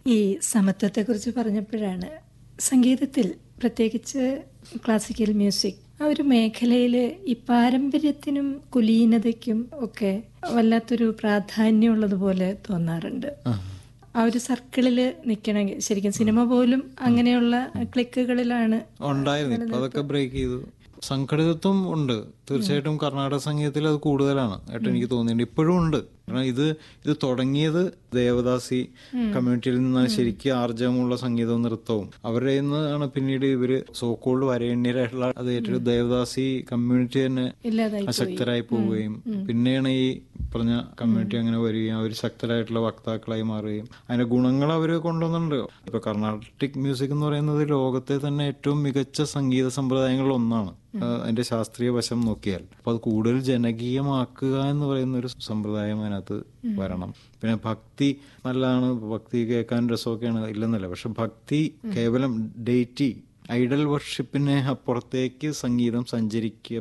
ഈ സമത്വത്തെക്കുറിച്ച് പറഞ്ഞപ്പോഴാണ് സംഗീതത്തിൽ പ്രത്യേകിച്ച് ക്ലാസിക്കൽ മ്യൂസിക് ആ ഒരു മേഖലയിൽ ഈ പാരമ്പര്യത്തിനും കുലീനതയ്ക്കും ഒക്കെ വല്ലാത്തൊരു പ്രാധാന്യമുള്ളതുപോലെ തോന്നാറുണ്ട് ആ ഒരു സർക്കിളിൽ നിൽക്കണമെങ്കിൽ ശരിക്കും സിനിമ പോലും അങ്ങനെയുള്ള ക്ലിക്കുകളിലാണ് ഉണ്ടായിരുന്നു ഇപ്പൊ അതൊക്കെ ബ്രേക്ക് ചെയ്തു സംഘടിതത്വം ഉണ്ട് തീർച്ചയായിട്ടും കർണാടക സംഗീതത്തിൽ അത് കൂടുതലാണ് ആയിട്ട് എനിക്ക് തോന്നിയിട്ടുണ്ട് ഇപ്പോഴും ഉണ്ട് കാരണം ഇത് ഇത് തുടങ്ങിയത് ദേവദാസി കമ്മ്യൂണിറ്റിയിൽ നിന്നാണ് ശരിക്കും ആർജവമുള്ള സംഗീതവും നൃത്തവും അവരുടെ നിന്നാണ് പിന്നീട് ഇവര് സോക്കോൾഡ് വരേണ്യരായിട്ടുള്ള അത് ഏറ്റവും ദേവദാസി കമ്മ്യൂണിറ്റി തന്നെ ഇല്ലാതായി അശക്തരായി പോവുകയും പിന്നെയാണ് ഈ പറഞ്ഞ കമ്മ്യൂണിറ്റി അങ്ങനെ വരികയും അവർ ശക്തരായിട്ടുള്ള വക്താക്കളായി മാറുകയും അതിന്റെ ഗുണങ്ങൾ അവർ കൊണ്ടുവന്നിട്ടുണ്ട് ഇപ്പൊ കർണാട്ടിക് മ്യൂസിക് എന്ന് പറയുന്നത് ലോകത്തെ തന്നെ ഏറ്റവും മികച്ച സംഗീത സമ്പ്രദായങ്ങളിൽ ഒന്നാണ് ആ, അതിന്റെ ശാസ്ത്രീയ വശം നോക്കിയാൽ അപ്പൊ അത് കൂടുതൽ ജനകീയമാക്കുക എന്ന് പറയുന്ന ഒരു സമ്പ്രദായം അതിനകത്ത് വരണം പിന്നെ ഭക്തി നല്ലതാണ് ഭക്തി കേൾക്കാൻ രസമൊക്കെയാണ് ഇല്ലെന്നല്ല പക്ഷെ ഭക്തി കേവലം ഡേറ്റി ഐഡൽ വർഷിപ്പിനെ അപ്പുറത്തേക്ക് സംഗീതം സഞ്ചരിക്കുക